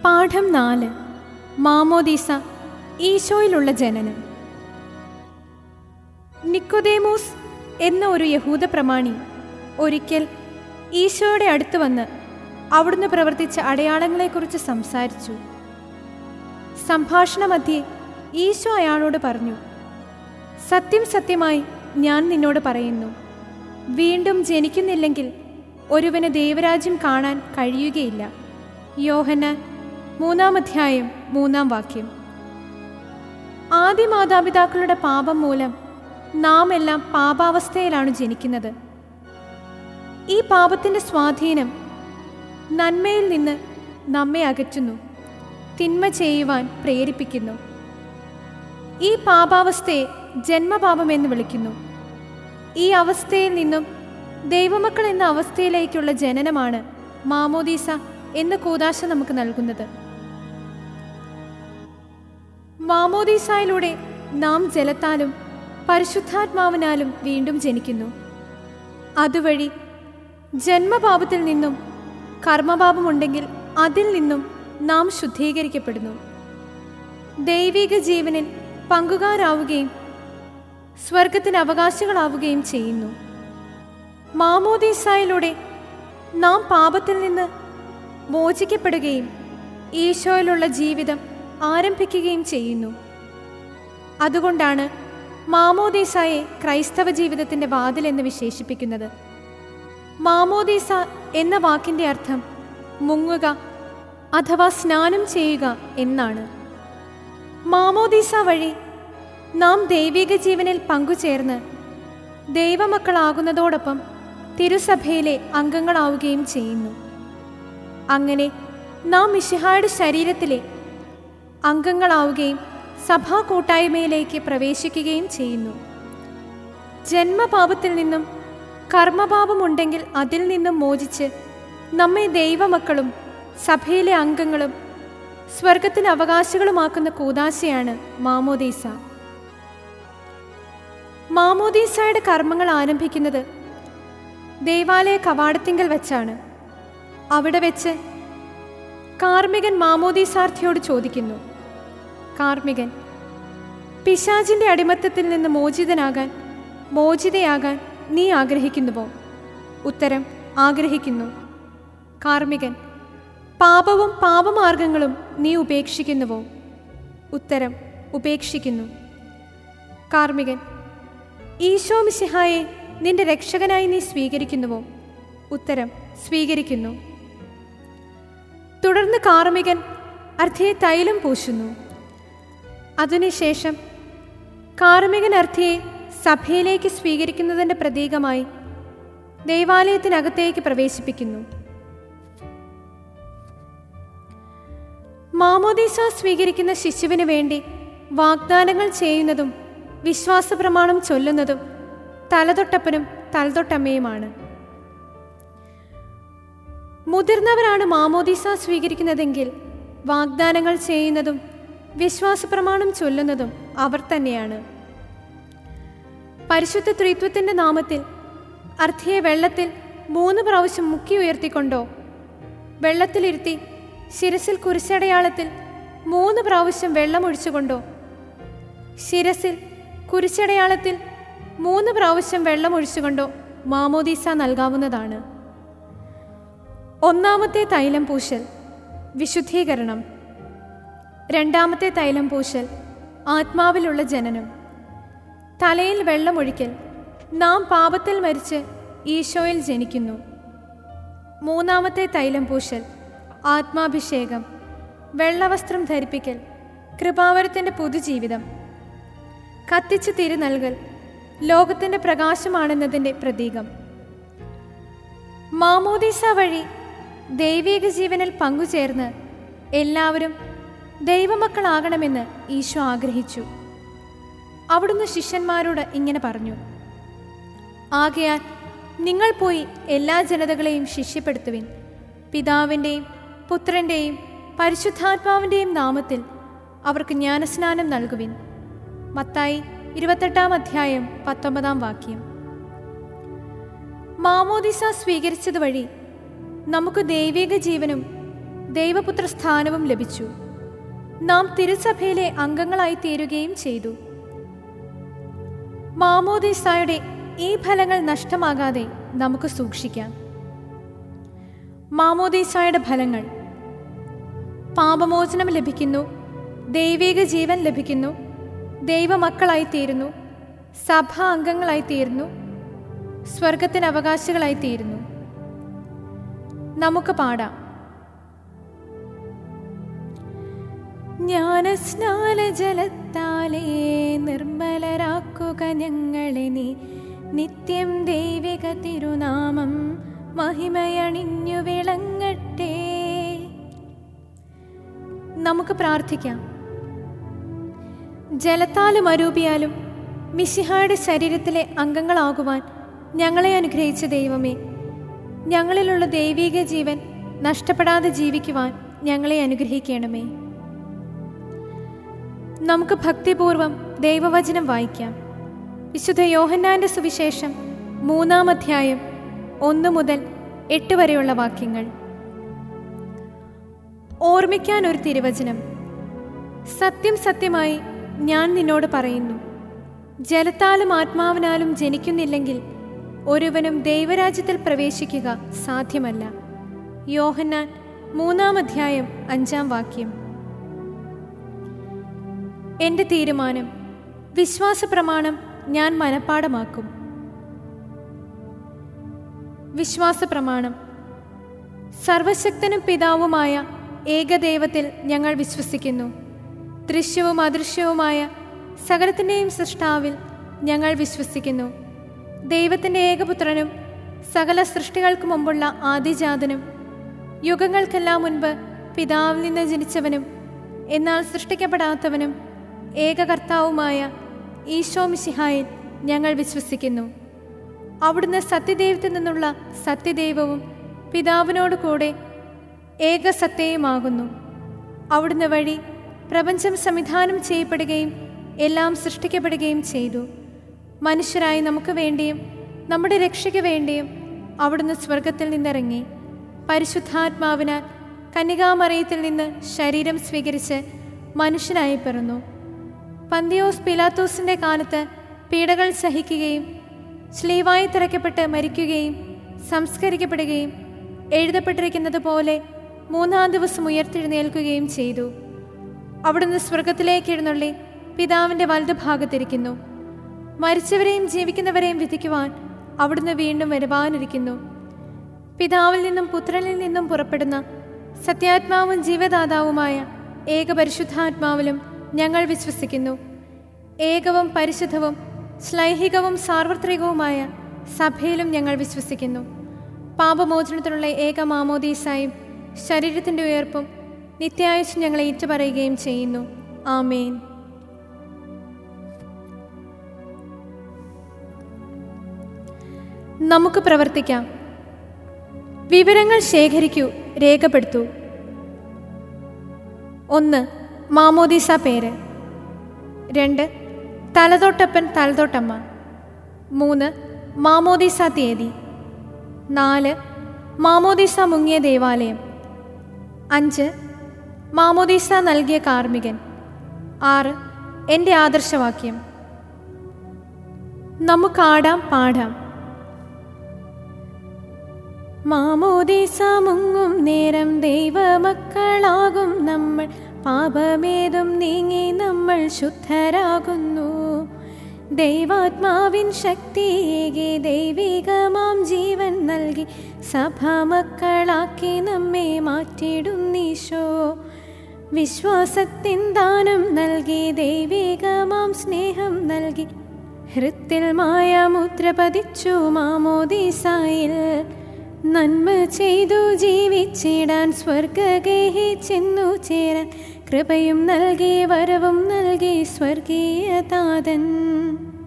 പാഠം നാല് മാമോദീസ ഈശോയിലുള്ള ജനനം നിക്കോദേമോസ് എന്ന ഒരു യഹൂദ പ്രമാണി ഒരിക്കൽ ഈശോയുടെ അടുത്ത് വന്ന് അവിടുന്ന് പ്രവർത്തിച്ച അടയാളങ്ങളെക്കുറിച്ച് സംസാരിച്ചു സംഭാഷണമധ്യേ ഈശോ അയാളോട് പറഞ്ഞു സത്യം സത്യമായി ഞാൻ നിന്നോട് പറയുന്നു വീണ്ടും ജനിക്കുന്നില്ലെങ്കിൽ ഒരുവന് ദൈവരാജ്യം കാണാൻ കഴിയുകയില്ല യോഹന്നാൻ മൂന്നാം അധ്യായം മൂന്നാം വാക്യം ആദ്യ മാതാപിതാക്കളുടെ പാപം മൂലം നാം എല്ലാം പാപാവസ്ഥയിലാണ് ജനിക്കുന്നത് ഈ പാപത്തിൻ്റെ സ്വാധീനം നന്മയിൽ നിന്ന് നമ്മെ അകറ്റുന്നു തിന്മ ചെയ്യുവാൻ പ്രേരിപ്പിക്കുന്നു ഈ പാപാവസ്ഥയെ ജന്മപാപമെന്ന് വിളിക്കുന്നു ഈ അവസ്ഥയിൽ നിന്നും ദൈവമക്കൾ എന്ന അവസ്ഥയിലേക്കുള്ള ജനനമാണ് മാമോദീസ എന്ന കൂതാശ നമുക്ക് നൽകുന്നത് മാമോദീസായിലൂടെ നാം ജലത്താലും പരിശുദ്ധാത്മാവിനാലും വീണ്ടും ജനിക്കുന്നു അതുവഴി ജന്മപാപത്തിൽ നിന്നും കർമ്മപാപമുണ്ടെങ്കിൽ അതിൽ നിന്നും നാം ശുദ്ധീകരിക്കപ്പെടുന്നു ദൈവിക ജീവനിൽ പങ്കുകാരാവുകയും സ്വർഗത്തിന് അവകാശികളാവുകയും ചെയ്യുന്നു മാമോദീസായിലൂടെ നാം പാപത്തിൽ നിന്ന് മോചിക്കപ്പെടുകയും ഈശോയിലുള്ള ജീവിതം ആരംഭിക്കുകയും ചെയ്യുന്നു അതുകൊണ്ടാണ് മാമോദീസായെ ക്രൈസ്തവ ജീവിതത്തിൻ്റെ വാതിലെന്ന് വിശേഷിപ്പിക്കുന്നത് മാമോദീസ എന്ന വാക്കിൻ്റെ അർത്ഥം മുങ്ങുക അഥവാ സ്നാനം ചെയ്യുക എന്നാണ് മാമോദീസ വഴി നാം ദൈവിക ജീവനിൽ പങ്കുചേർന്ന് ദൈവമക്കളാകുന്നതോടൊപ്പം തിരുസഭയിലെ അംഗങ്ങളാവുകയും ചെയ്യുന്നു അങ്ങനെ നാം മിശിഹായുടെ ശരീരത്തിലെ അംഗങ്ങളാവുകയും സഭാ കൂട്ടായ്മയിലേക്ക് പ്രവേശിക്കുകയും ചെയ്യുന്നു ജന്മപാപത്തിൽ നിന്നും കർമ്മപാപമുണ്ടെങ്കിൽ അതിൽ നിന്നും മോചിച്ച് നമ്മെ ദൈവമക്കളും സഭയിലെ അംഗങ്ങളും സ്വർഗത്തിന് അവകാശികളുമാക്കുന്ന കൂതാശയാണ് മാമോദീസ മാമോദീസയുടെ കർമ്മങ്ങൾ ആരംഭിക്കുന്നത് ദേവാലയ കവാടത്തിങ്കൽ വെച്ചാണ് അവിടെ വെച്ച് കാർമികൻ മാമോദീസാർത്ഥിയോട് ചോദിക്കുന്നു കാർമികൻ പിശാചിന്റെ അടിമത്തത്തിൽ നിന്ന് മോചിതനാകാൻ മോചിതയാകാൻ നീ ആഗ്രഹിക്കുന്നുവോ ഉത്തരം ആഗ്രഹിക്കുന്നു കാർമികൻ പാപവും പാപമാർഗങ്ങളും നീ ഉപേക്ഷിക്കുന്നുവോ ഉത്തരം ഉപേക്ഷിക്കുന്നു കാർമികൻ ഈശോ മിശിഹായെ നിന്റെ രക്ഷകനായി നീ സ്വീകരിക്കുന്നുവോ ഉത്തരം സ്വീകരിക്കുന്നു തുടർന്ന് കാർമികൻ അർത്ഥയെ തൈലം പൂശുന്നു അതിനുശേഷം കാർമികൻ അർത്ഥയെ സഭയിലേക്ക് സ്വീകരിക്കുന്നതിൻ്റെ പ്രതീകമായി ദൈവാലയത്തിനകത്തേക്ക് പ്രവേശിപ്പിക്കുന്നു മാമോദീസ സ്വീകരിക്കുന്ന ശിശുവിന് വേണ്ടി വാഗ്ദാനങ്ങൾ ചെയ്യുന്നതും വിശ്വാസ പ്രമാണം ചൊല്ലുന്നതും തലതൊട്ടപ്പനും തലതൊട്ടമ്മയുമാണ് മുതിർന്നവരാണ് മാമോദീസ സ്വീകരിക്കുന്നതെങ്കിൽ വാഗ്ദാനങ്ങൾ ചെയ്യുന്നതും വിശ്വാസ പ്രമാണം ചൊല്ലുന്നതും അവർ തന്നെയാണ് പരിശുദ്ധ ത്രിത്വത്തിൻ്റെ നാമത്തിൽ അർത്ഥിയെ വെള്ളത്തിൽ മൂന്ന് പ്രാവശ്യം മുക്കി ഉയർത്തിക്കൊണ്ടോ വെള്ളത്തിലിരുത്തി ശിരസിൽ കുരിശടയാളത്തിൽ മൂന്ന് പ്രാവശ്യം വെള്ളമൊഴിച്ചുകൊണ്ടോ ശിരസിൽ കുരിശടയാളത്തിൽ മൂന്ന് പ്രാവശ്യം വെള്ളമൊഴിച്ചുകൊണ്ടോ മാമോദീസ നൽകാവുന്നതാണ് ഒന്നാമത്തെ തൈലം പൂശൽ വിശുദ്ധീകരണം രണ്ടാമത്തെ തൈലം പൂശൽ ആത്മാവിലുള്ള ജനനം തലയിൽ വെള്ളമൊഴിക്കൽ നാം പാപത്തിൽ മരിച്ച് ഈശോയിൽ ജനിക്കുന്നു മൂന്നാമത്തെ തൈലം പൂശൽ ആത്മാഭിഷേകം വെള്ളവസ്ത്രം ധരിപ്പിക്കൽ കൃപാവരത്തിൻ്റെ പുതുജീവിതം കത്തിച്ചു തിരി നൽകൽ ലോകത്തിൻ്റെ പ്രകാശമാണെന്നതിൻ്റെ പ്രതീകം മാമോദീസ വഴി ദൈവിക ജീവനിൽ പങ്കുചേർന്ന് എല്ലാവരും ദൈവമക്കളാകണമെന്ന് ഈശോ ആഗ്രഹിച്ചു അവിടുന്ന് ശിഷ്യന്മാരോട് ഇങ്ങനെ പറഞ്ഞു ആകയാൽ നിങ്ങൾ പോയി എല്ലാ ജനതകളെയും ശിഷ്യപ്പെടുത്തുവിൻ പിതാവിൻ്റെയും പുത്രൻ്റെയും പരിശുദ്ധാത്മാവിൻ്റെയും നാമത്തിൽ അവർക്ക് ജ്ഞാനസ്നാനം നൽകുവിൻ മത്തായി ഇരുപത്തെട്ടാം അധ്യായം പത്തൊമ്പതാം വാക്യം മാമോദിസ സ്വീകരിച്ചത് വഴി നമുക്ക് ദൈവിക ജീവനും ദൈവപുത്ര സ്ഥാനവും ലഭിച്ചു നാം തിരുസഭയിലെ അംഗങ്ങളായി തീരുകയും ചെയ്തു മാമോദീസായുടെ ഈ ഫലങ്ങൾ നഷ്ടമാകാതെ നമുക്ക് സൂക്ഷിക്കാം മാമോദീസായുടെ ഫലങ്ങൾ പാപമോചനം ലഭിക്കുന്നു ദൈവിക ജീവൻ ലഭിക്കുന്നു ദൈവമക്കളായി തീരുന്നു സഭാ അംഗങ്ങളായി തീരുന്നു സ്വർഗത്തിന് അവകാശികളായി തീരുന്നു നമുക്ക് പാടാം ജ്ഞാനസ്നാനജലത്താലേ നിർമ്മലരാക്കുക ഞങ്ങളെ നീ നിത്യം ദൈവിക തിരുനാമം മഹിമയണിഞ്ഞു വിളങ്ങട്ടെ നമുക്ക് പ്രാർത്ഥിക്കാം ജലത്താലും അരൂപിയാലും മിശിഹായുടെ ശരീരത്തിലെ അംഗങ്ങളാകുവാൻ ഞങ്ങളെ അനുഗ്രഹിച്ച ദൈവമേ ഞങ്ങളിലുള്ള ദൈവിക ജീവൻ നഷ്ടപ്പെടാതെ ജീവിക്കുവാൻ ഞങ്ങളെ അനുഗ്രഹിക്കണമേ നമുക്ക് ഭക്തിപൂർവം ദൈവവചനം വായിക്കാം വിശുദ്ധ യോഹന്നാന്റെ സുവിശേഷം മൂന്നാം അധ്യായം ഒന്ന് മുതൽ എട്ട് വരെയുള്ള വാക്യങ്ങൾ ഓർമ്മിക്കാൻ ഒരു തിരുവചനം സത്യം സത്യമായി ഞാൻ നിന്നോട് പറയുന്നു ജലത്താലും ആത്മാവിനാലും ജനിക്കുന്നില്ലെങ്കിൽ ഒരുവനും ദൈവരാജ്യത്തിൽ പ്രവേശിക്കുക സാധ്യമല്ല യോഹന്നാൻ മൂന്നാം അധ്യായം അഞ്ചാം വാക്യം എൻ്റെ തീരുമാനം വിശ്വാസ പ്രമാണം ഞാൻ മനഃപ്പാടമാക്കും വിശ്വാസ പ്രമാണം സർവശക്തനും പിതാവുമായ ഏകദൈവത്തിൽ ഞങ്ങൾ വിശ്വസിക്കുന്നു ദൃശ്യവും അദൃശ്യവുമായ സകലത്തിൻ്റെയും സൃഷ്ടാവിൽ ഞങ്ങൾ വിശ്വസിക്കുന്നു ദൈവത്തിൻ്റെ ഏകപുത്രനും സകല സൃഷ്ടികൾക്ക് മുമ്പുള്ള ആദിജാതനും യുഗങ്ങൾക്കെല്ലാം മുൻപ് പിതാവിൽ നിന്ന് ജനിച്ചവനും എന്നാൽ സൃഷ്ടിക്കപ്പെടാത്തവനും ഏകകർത്താവുമായ ഈശോ മിശിഹായിൽ ഞങ്ങൾ വിശ്വസിക്കുന്നു അവിടുന്ന് സത്യദൈവത്തിൽ നിന്നുള്ള സത്യദൈവവും പിതാവിനോട് കൂടെ ഏകസത്യയുമാകുന്നു അവിടുന്ന് വഴി പ്രപഞ്ചം സംവിധാനം ചെയ്യപ്പെടുകയും എല്ലാം സൃഷ്ടിക്കപ്പെടുകയും ചെയ്തു മനുഷ്യരായി നമുക്ക് വേണ്ടിയും നമ്മുടെ രക്ഷയ്ക്ക് വേണ്ടിയും അവിടുന്ന് സ്വർഗത്തിൽ നിന്നിറങ്ങി പരിശുദ്ധാത്മാവിനാൽ കന്യകാമറയത്തിൽ നിന്ന് ശരീരം സ്വീകരിച്ച് മനുഷ്യനായി പിറന്നു പന്തിയോസ് പിലാത്തോസിന്റെ കാലത്ത് പീഡകൾ സഹിക്കുകയും ശ്ലീവായി തിരക്കപ്പെട്ട് മരിക്കുകയും സംസ്കരിക്കപ്പെടുകയും എഴുതപ്പെട്ടിരിക്കുന്നത് പോലെ മൂന്നാം ദിവസം ഉയർത്തെഴുന്നേൽക്കുകയും ചെയ്തു അവിടുന്ന് സ്വർഗത്തിലേക്ക് എഴുന്നള്ളി പിതാവിൻ്റെ വലതുഭാഗത്തിരിക്കുന്നു മരിച്ചവരെയും ജീവിക്കുന്നവരെയും വിധിക്കുവാൻ അവിടുന്ന് വീണ്ടും വരുവാനിരിക്കുന്നു പിതാവിൽ നിന്നും പുത്രനിൽ നിന്നും പുറപ്പെടുന്ന സത്യാത്മാവും ജീവദാതാവുമായ ഏകപരിശുദ്ധാത്മാവിലും ഞങ്ങൾ വിശ്വസിക്കുന്നു ഏകവും പരിശുദ്ധവും ശ്ലൈഹികവും സാർവത്രികവുമായ സഭയിലും ഞങ്ങൾ വിശ്വസിക്കുന്നു പാപമോചനത്തിനുള്ള ഏക മാമോദീസായും ശരീരത്തിൻ്റെ ഉയർപ്പും നിത്യായുസ് ഞങ്ങളെ ഏറ്റുപറയുകയും ചെയ്യുന്നു ആമേൻ നമുക്ക് പ്രവർത്തിക്കാം വിവരങ്ങൾ ശേഖരിക്കൂ രേഖപ്പെടുത്തൂ ഒന്ന് മാമോദീസ പേര് രണ്ട് തലതൊട്ടപ്പൻ തലതൊട്ടമ്മ മൂന്ന് മാമോദീസ തീയതി നാല് മാമോദീസ മുങ്ങിയ ദേവാലയം അഞ്ച് മാമോദീസ നൽകിയ കാർമികൻ ആറ് എൻ്റെ ആദർശവാക്യം നമുക്കാടാം പാടാം മാമോദീസ മുങ്ങും നേരം ദൈവമക്കളാകും നമ്മൾ പാപമേതും നീങ്ങി നമ്മൾ ശുദ്ധരാകുന്നു ദൈവാത്മാവിൻ ശക്തിയേകി ദൈവികമാം ജീവൻ നൽകി സഭാമക്കളാക്കി നമ്മെ മാറ്റിടുന്നീശോ വിശ്വാസത്തിൻ ദാനം നൽകി ദൈവികമാം സ്നേഹം നൽകി ഹൃത്തിൽ മായ മുദ്ര പതിച്ചു മാമോദീസായിൽ നന്മ ചെയ്തു ജീവിച്ചിടാൻ സ്വർഗഗേഹി ചെന്നു ചേരാൻ കൃപയും നൽകി വരവും നൽകി സ്വർഗീയ താതൻ